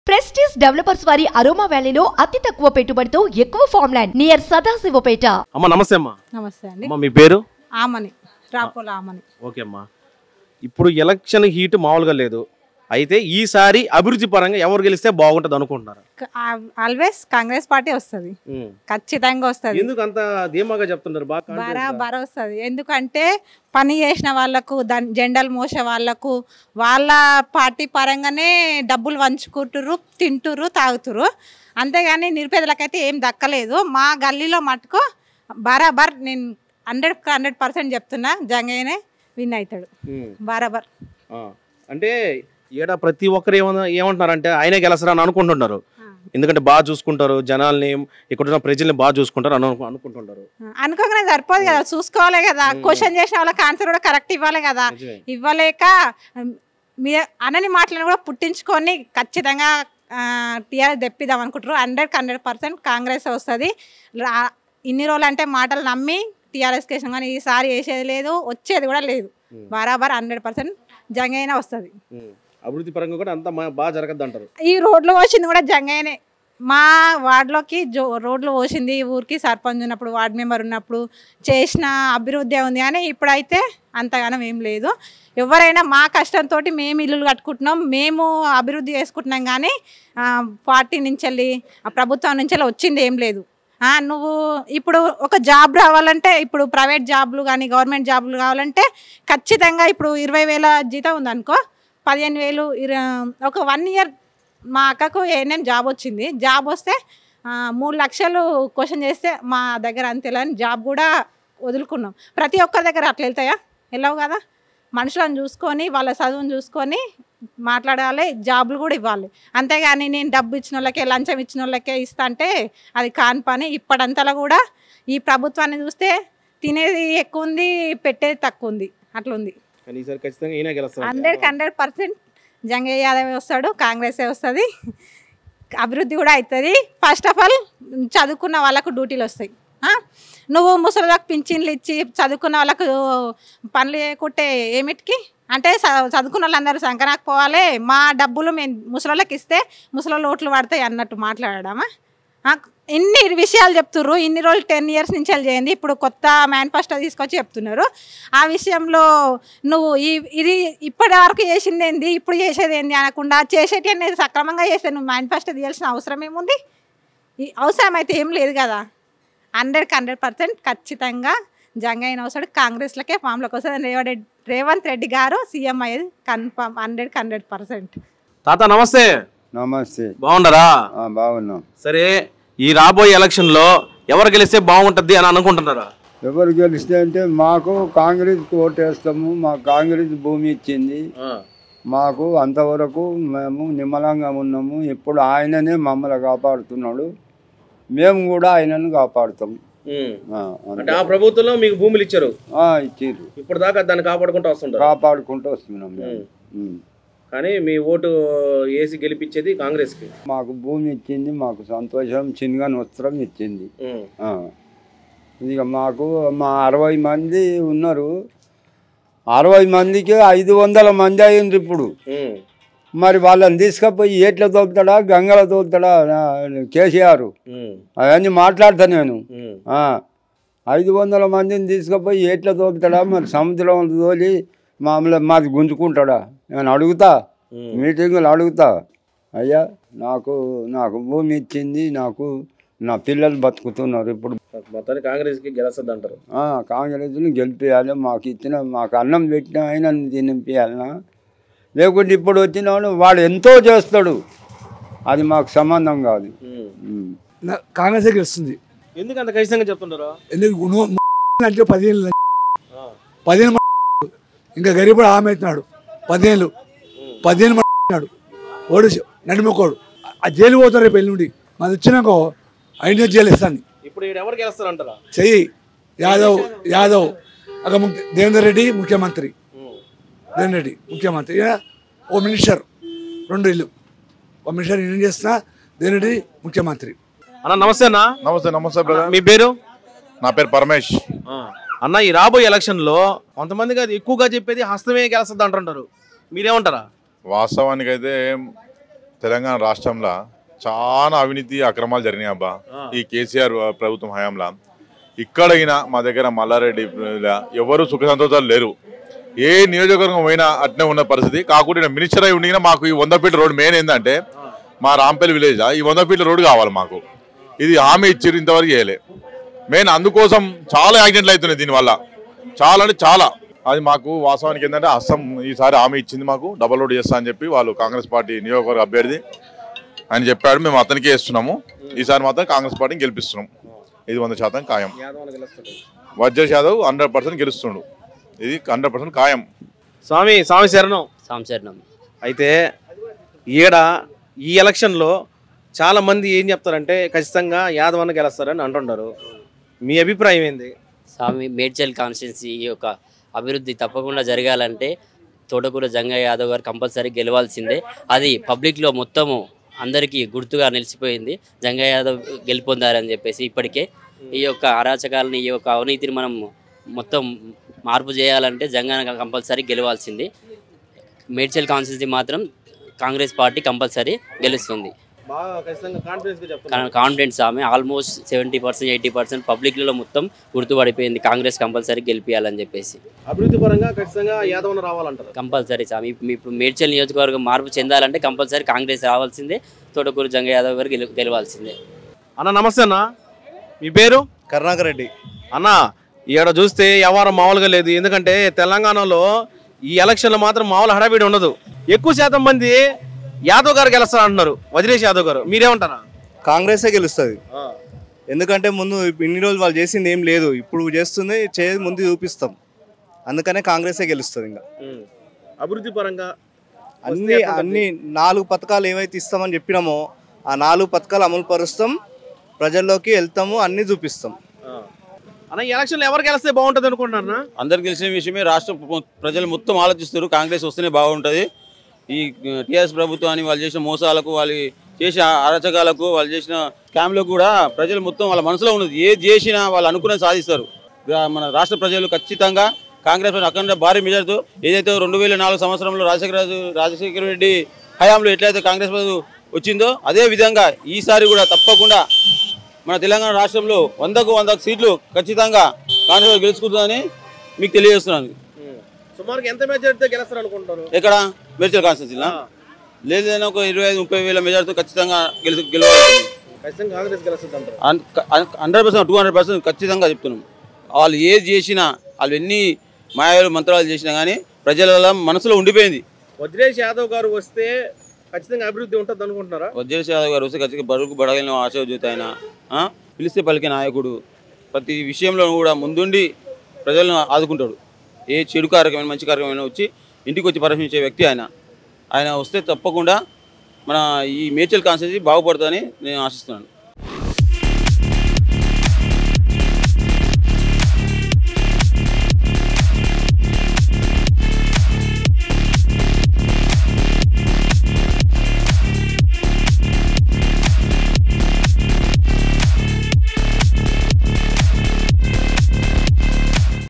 Prestige developers వారి aroma వ్యాలీలో అతి తక్కువ పెట్టుబడితో ఎక్కువ ఫామ్ ల్యాండ్ నియర్ సదాశివపేట అమ్మ నమస్తే అమ్మా నమస్తే అండి అమ్మ మీ పేరు ఆమని రాపోల ఆమని ఓకే అమ్మా ఇప్పుడు ఎలక్షన్ హీట్ మామూలుగా లేదు అయితే ఈసారి అభివృద్ధి పరంగా ఎవరు గెలిస్తే బాగుంటుంది అనుకుంటున్నారు ఆల్వేస్ కాంగ్రెస్ పార్టీ వస్తుంది ఖచ్చితంగా వస్తుంది ఎందుకు అంత ధీమాగా చెప్తున్నారు బాగా confidence గా? బరాబర్ వస్తుంది ఎందుకంటే పని చేసిన వాళ్ళకు దాని జెండాలు మోసే వాళ్ళకు వాళ్ళ పార్టీ పరంగానే డబ్బులు వంచుకుంటుర్రు తింటుర్రు తాగుతురు అంతేగాని నిరుపేదలకైతే ఏం దక్కలేదు మా గల్లీలో మటుకు బరాబర్ నేను హండ్రెడ్ హండ్రెడ్ పర్సెంట్ చెప్తున్నా జంగయ్యనే విన్ అవుతాడు ఉమ్. బరాబర్ ఆ. అంటే ఈడ ప్రతి ఒక్కరు ఏమన్నా ఏమంటున్నారంటే ఆయనే గెలసరా అని అనుకుంటున్నారు ఎందుకంటే బాగా చూసుకుంటారు జనాల్ని ఇక్కడ ఉన్న ప్రజల్ని బాగా చూసుకుంటారు అని అను- అనుకుంటుంటారు అనుకోగానే సరిపోదు కదా చూసుకోవాలి కదా క్వశ్చన్ చేసిన వాళ్ళకి ఆన్సర్ కూడా కరెక్ట్ ఇవ్వాలి కదా నిజమే. ఇవ్వలేక ఉమ్, మీ అనని మాటలను కూడా పుట్టించుకొని ఖచ్చితంగా టీఆర్ఎస్ తెప్పిద్దాం అనుకుంటారు హండ్రెడ్ హండ్రెడ్ పర్సెంట్ కాంగ్రెస్ వస్తుంది రా- ఇన్ని రోజులు అంటే మాటలు నమ్మి టీఆర్ఎస్ కేసిన కానీ ఈసారి వేసేది లేదు వచ్చేది కూడా లేదు ఉమ్. బరాబర్ హండ్రెడ్ పర్సెంట్ జంగైనా వస్తుంది ఉమ్. అభివృద్ధి పరంగా కూడా అంత బాగా జరగద్దు అంటారు ఈ రోడ్లు పోసింది కూడా జంగయ్యనే మా వార్డులోకి జో రోడ్లు పోసింది ఈ ఊరికి సర్పంచ్ ఉన్నప్పుడు వార్డు మెంబర్ ఉన్నప్పుడు చేసిన అభివృద్ధి ఉంది కానీ ఇప్పుడైతే అంతగానం ఏం లేదు ఎవరైనా మా కష్టంతో మేము ఇల్లులు కట్టుకుంటున్నాం మేము అభివృద్ధి చేసుకుంటున్నాం కానీ ఆ, పార్టీ నుంచి వెళ్ళి ఆ ప్రభుత్వం నుంచి వెళ్ళి వచ్చింది ఏం లేదు ఆ, నువ్వు ఇప్పుడు ఒక జాబ్ రావాలంటే ఇప్పుడు ప్రైవేట్ జాబ్లు కానీ గవర్నమెంట్ జాబ్లు కావాలంటే ఖచ్చితంగా ఇప్పుడు ఇరవై వేల జీతం ఉందనుకో పదిహేను వేలు ఇర- ఒక వన్ ఇయర్ మా అక్కకు ఏఎన్ఎం జాబ్ వచ్చింది జాబ్ వస్తే ఆ, మూడు లక్షలు క్వశ్చన్ చేస్తే మా దగ్గర అంతేలని జాబ్ కూడా వదులుకున్నాం ప్రతి ఒక్కరి దగ్గర అట్లా వెళ్తాయా వెళ్ళవు కదా మనుషులను చూసుకొని వాళ్ళ చదువును చూసుకొని మాట్లాడాలి జాబులు కూడా ఇవ్వాలి అంతేగాని నేను డబ్బు ఇచ్చిన వాళ్ళకే లంచం ఇచ్చిన వాళ్ళకే ఇస్తా అంటే అది కాని పని ఇప్పటింతలో కూడా ఈ ప్రభుత్వాన్ని చూస్తే తినేది ఎక్కువ ఉంది పెట్టేది తక్కువ ఉంది అట్లా ఉంది కానీ ఈసారి ఖచ్చితంగా ఈయన గెలుస్తారు hundred hundred percent Jangaiah Yadav వస్తాడు కాంగ్రెసే వస్తుంది అభివృద్ధి కూడా అవుతుంది ఫస్ట్ ఆఫ్ ఆల్ చదువుకున్న వాళ్ళకు డ్యూటీలు వస్తాయి ఆ? నువ్వు ముసలిలకు పింఛన్లు ఇచ్చి చదువుకున్న వాళ్ళకు పనులు చేయకుంటే ఏమిటికి అంటే చ- చదువుకున్న వాళ్ళందరూ సంకనాకు పోవాలి మా డబ్బులు మేము ముసలోళ్ళకి ఇస్తే ముసలోళ్ళు ఓట్లు పడతాయి అన్నట్టు మాట్లాడడమా ఆ, ఇన్ని విషయాలు చెప్తుర్రు ఇన్ని రోజులు టెన్ ఇయర్స్ నుంచి వెళ్ళి చేయండి ఇప్పుడు కొత్త మేనిఫెస్టో తీసుకొచ్చి చెప్తున్నారు ఆ విషయంలో నువ్వు ఈ ఇది ఇప్పటి వరకు చేసింది ఏంది ఇప్పుడు చేసేది ఏంది అనకుండా చేసేటి అనేది సక్రమంగా చేస్తే నువ్వు మేనిఫెస్టో తీయాల్సిన అవసరం ఏముంది ఈ అవసరం అయితే ఏం లేదు కదా హండ్రెడ్కి హండ్రెడ్ పర్సెంట్ ఖచ్చితంగా జంగైన వస్తాడు కాంగ్రెస్లకే ఫామ్లోకి వస్తుంది రేవంత్ రెడ్డి రేవంత్ రెడ్డి గారు సీఎం అయ్యేది కన్ఫామ్ హండ్రెడ్కి హండ్రెడ్ పర్సెంట్ తాత నమస్తే నమస్తే బాగుండరా ఆ, బాగున్నాం సరే ఈ రాబోయే ఎలక్షన్ లో ఎవరు గెలిస్తే బాగుంటది అని అనుకుంటున్నారా ఎవరు గెలిస్తే అంటే మాకు కాంగ్రెస్కి ఓటేస్తాము మాకు కాంగ్రెస్ భూమి ఇచ్చింది మాకు అంతవరకు మేము నిమ్మలంగా ఉన్నాము ఇప్పుడు ఆయననే మమ్మల్ని కాపాడుతున్నాడు మేము కూడా ఆయనను కాపాడుతాం ఆ, అంతే. అంటే ఆ ప్రభుత్వంలో మీకు భూములు ఇచ్చారు ఆ, ఇచ్చిర్రు ఇప్పుడు దాకా దాన్ని కాపాడుకుంటూ వస్తుంటారు కాపాడుకుంటూ వస్తున్నాం మేము ఉమ్. కానీ మీ ఓటు వేసి గెలిపించేది కాంగ్రెస్ కి మాకు భూమి ఇచ్చింది మాకు సంతోషం చిన్నగా వస్త్రం ఇచ్చింది ఆ. ఇక మాకు మా అరవై మంది ఉన్నారు అరవై మందికి ఐదు వందల మంది అయింది ఇప్పుడు మరి వాళ్ళని తీసుకుపోయి ఏట్ల తోలుతాడా గంగల తోలుతాడా నా- కేసీఆర్ అవన్నీ మాట్లాడతా నేను ఆ. ఐదు వందల మందిని తీసుకుపోయి ఏట్ల తోలుతాడా మరి సముద్రం తోలి మామూలు మాది గుంజుకుంటాడా నేను అడుగుతా మీటింగులు అడుగుతా అయ్యా నాకు నాకు భూమి ఇచ్చింది నాకు నా పిల్లలు బతుకుతున్నారు ఇప్పుడు మొత్తానికి కాంగ్రెస్ కి గెలుస్తుంది అంటారు ఆ, కాంగ్రెస్ని గెలిపించాలి మాకు ఇచ్చిన మాకు అన్నం పెట్టిన ఆయన తినిపించాలనా లేకుంటే ఇప్పుడు వచ్చిన వాడు వాడు ఎంతో చేస్తాడు అది మాకు సంబంధం కాదు ఉమ్. నా- కాంగ్రెస్ గెలుస్తుంది ఎందుకు అంత ఖచ్చితంగా చెప్తుంటారు ఎందుకు నువ్వు అంటే పదిహేను ల- పదిహేను మ- ఇంకా గరీబుడు ఆమె అవుతున్నాడు పదిహేను పదిహేను మ- అవుతున్నాడు ఓడు నడిమొకోడు ఆ జైలు పోతారు రేపు ఎల్లుండి మాది వచ్చినాకో అయిన జైలు ఇస్తాను ఇప్పుడు ఈడ ఎవరు గెలుస్తారు అంటారా చెయ్యి యాదవ్ యాదవ్ అక్కడ ముఖ్య దేవేందర్ రెడ్డి ముఖ్యమంత్రి దేవేందర్ రెడ్డి ముఖ్యమంత్రి ఈయన ఓ మినిస్టర్ రెండు ఇల్లు ఓ మినిస్టర్ ఏం చేస్తున్నా దేవేందర్ రెడ్డి ముఖ్యమంత్రి అన్న నమస్తే అన్న నమస్తే నమస్తే బ్రదర్ మీ పేరు నా పేరు పరమేష్ అన్న ఈ రాబోయే ఎలక్షన్ లో కొంతమంది కాదు ఎక్కువగా చెప్పేది హస్తమే గెలుస్తుంది అంటుంటారు మీరేమంటారా వాస్తవానికి అయితే తెలంగాణ రాష్ట్రంలో చాలా అవినీతి అక్రమాలు జరిగినాయి అబ్బా ఈ కేసీఆర్ ప్రభుత్వం హయాంలో ఇక్కడైనా మా దగ్గర మల్లారెడ్డి లా ఎవరు సుఖ సంతోషాలు లేరు ఏ నియోజకవర్గం పోయినా అట్నే ఉన్న పరిస్థితి కాకుండా ఈయన మినిస్టర్ అయి ఉండినా మాకు ఈ వంద ఫీట్ల రోడ్ మెయిన్ ఏంటంటే మా రాంపల్లి విలేజ్ ఈ వంద ఫీట్ల రోడ్ కావాలి మాకు ఇది హామీ ఇచ్చారు ఇంతవరకు చేయలే మెయిన్ అందుకోసం చాలా యాక్సిడెంట్లు అవుతున్నాయి దీనివల్ల చాలా అంటే చాలా అది మాకు వాస్తవానికి ఏంటంటే అస్సాం ఈసారి హామీ ఇచ్చింది మాకు డబల్ రోడ్ చేస్తా అని చెప్పి వాళ్ళు కాంగ్రెస్ పార్టీ నియోజకవర్గ అభ్యర్థి అని చెప్పాడు మేము అతనికే ఇస్తున్నాము ఈసారి మాత్రం కాంగ్రెస్ పార్టీని గెలిపిస్తున్నాం ఇది వంద శాతం ఖాయం యాదవ్ గెలుస్తాడు వజ్రేష్ యాదవ్ హండ్రెడ్ పర్సెంట్ గెలుస్తుండు ఇది హండ్రెడ్ పర్సెంట్ ఖాయం స్వామి స్వామి శరణం సంచలనం అయితే ఈడ ఈ ఎలక్షన్లో చాలా మంది ఏం చెప్తారంటే ఖచ్చితంగా యాదవ్ అన్న గెలుస్తారని అంటుంటారు మీ అభిప్రాయం ఏంది స్వామి మేడ్చల్ కాన్స్టిట్యున్సీ యొక్క అభివృద్ధి తప్పకుండా జరగాలంటే తోటకూర జంగయ్య యాదవ్ గారు కంపల్సరీ గెలవాల్సిందే అది పబ్లిక్లో మొత్తము అందరికీ గుర్తుగా నిలిచిపోయింది జంగయ్య యాదవ్ గెలుపొందారని చెప్పేసి ఇప్పటికే ఈ యొక్క అరాచకాలని ఈ యొక్క అవినీతిని మనం మొత్తం మార్పు చేయాలంటే జంగన్న కంపల్సరీ గెలవాల్సింది మేడ్చల్ కాన్స్టిట్యున్సీ మాత్రం కాంగ్రెస్ పార్టీ కంపల్సరీ గెలుస్తుంది బాగా ఖచ్చితంగా కాన్ఫిడెన్స్గా చెప్తాను కాన్ఫిడెన్స్ ఆమె almost seventy percent eighty percent పబ్లిక్లో మొత్తం గుర్తుపడిపోయింది కాంగ్రెస్ కంపల్సరీ గెలిపించాలని చెప్పేసి అభివృద్ధి పరంగా ఖచ్చితంగా యాదవ్ అన్న రావాలంటారు కంపల్సరీ సామి ఇప్పుడు ఇప్పుడు మేడ్చల్ నియోజకవర్గం మార్పు చెందాలంటే కంపల్సరీ కాంగ్రెస్ రావాల్సిందే తోటకూరు జంగ యాదవ్ గారు గెలు గెలవాల్సిందే అన్న నమస్తే అన్న మీ పేరు కరుణాకర్ రెడ్డి అన్న ఈడ చూస్తే వ్యవహారం మామూలుగా లేదు ఎందుకంటే తెలంగాణలో ఈ ఎలక్షన్లో మాత్రం మామూలు హడావిడి ఉండదు ఎక్కువ శాతం మంది యాదవ్ గారు గెలుస్తారు అంటున్నారు వజ్రేష్ యాదవ్ గారు మీరేమంటారా కాంగ్రెసే గెలుస్తుంది ఎందుకంటే ముందు ఇన్ని రోజులు వాళ్ళు చేసింది ఏం లేదు ఇప్పుడు చేస్తుంది చే ముందు చూపిస్తాం అందుకనే కాంగ్రెసే గెలుస్తుంది ఇంకా అభివృద్ధి పరంగా అన్ని అన్ని నాలుగు పథకాలు ఏవైతే ఇస్తామని చెప్పినామో ఆ నాలుగు పథకాలు అమలు పరుస్తాం ప్రజల్లోకి వెళ్తాము అన్ని చూపిస్తాం అన్న ఈ ఎలక్షన్లో ఎవరు గెలిస్తే బాగుంటుంది అనుకుంటున్నారా అందరికి తెలిసిన విషయమే రాష్ట్ర ప్ర- ప్రజలు మొత్తం ఆలోచిస్తారు కాంగ్రెస్ వస్తేనే బాగుంటుంది ఈ టీఆర్ఎస్ ప్రభుత్వాన్ని వాళ్ళు చేసిన మోసాలకు వాళ్ళు చేసిన అరచకాలకు వాళ్ళు చేసిన స్కామ్లకు కూడా ప్రజలు మొత్తం వాళ్ళ మనసులో ఉన్నది ఏది చేసినా వాళ్ళు అనుకున్నది సాధిస్తారు రా- మన రాష్ట్ర ప్రజలు ఖచ్చితంగా కాంగ్రెస్ పార్టీ అఖండ భారీ మెజార్టీతో ఏదైతే రెండు వేల నాలుగు సంవత్సరంలో రాజశేఖర రాజు రాజశేఖర రెడ్డి హయాంలో ఎట్లయితే కాంగ్రెస్ ప్రభుత్వం వచ్చిందో అదే విధంగా ఈసారి కూడా తప్పకుండా మన తెలంగాణ రాష్ట్రంలో వందకు వంద సీట్లు ఖచ్చితంగా కాంగ్రెస్ గెలుచుకుంటుందని మీకు తెలియజేస్తున్నాను సుమారుగా ఎంత మెజారిటీతో గెలుస్తారు అనుకుంటారు ఎక్కడ మేడ్చల్ కాన్స్టిట్యూన్సీలో లేదైనా ఒక ఇరవై ఐదు ముప్పై వేల మెజార్టీతో ఖచ్చితంగా గెలుచు గెలవాలి ఖచ్చితంగా కాంగ్రెస్ గెలుస్తుంది అంటారు hundred percent two hundred percent ఖచ్చితంగా చెప్తున్నాం వాళ్ళు ఏది చేసినా వాళ్ళు ఎన్ని మాయాలు మంత్రాలు చేసినా కానీ ప్రజల మనసులో ఉండిపోయింది వజ్రేష్ యాదవ్ గారు వస్తే ఖచ్చితంగా అభివృద్ధి ఉంటుంది అనుకుంటున్నారా వజ్రేష్ యాదవ్ గారు వస్తే ఖచ్చితంగా బడుగు బడగలిన ఆశాజ్యోతి ఆయన ఆ? పిలిస్తే పలికే నాయకుడు ప్రతి విషయంలో కూడా ముందుండి ప్రజలను ఆదుకుంటాడు ఏ చెడు కార్యక్రమం మంచి కార్యక్రమం వచ్చి ఇంటికి వచ్చి పరామర్శించే వ్యక్తి ఆయన ఆయన వస్తే తప్పకుండా మన ఈ మేడ్చల్ కాన్స్టిట్యూన్సీ బాగుపడుతుందని నేను ఆశిస్తున్నాను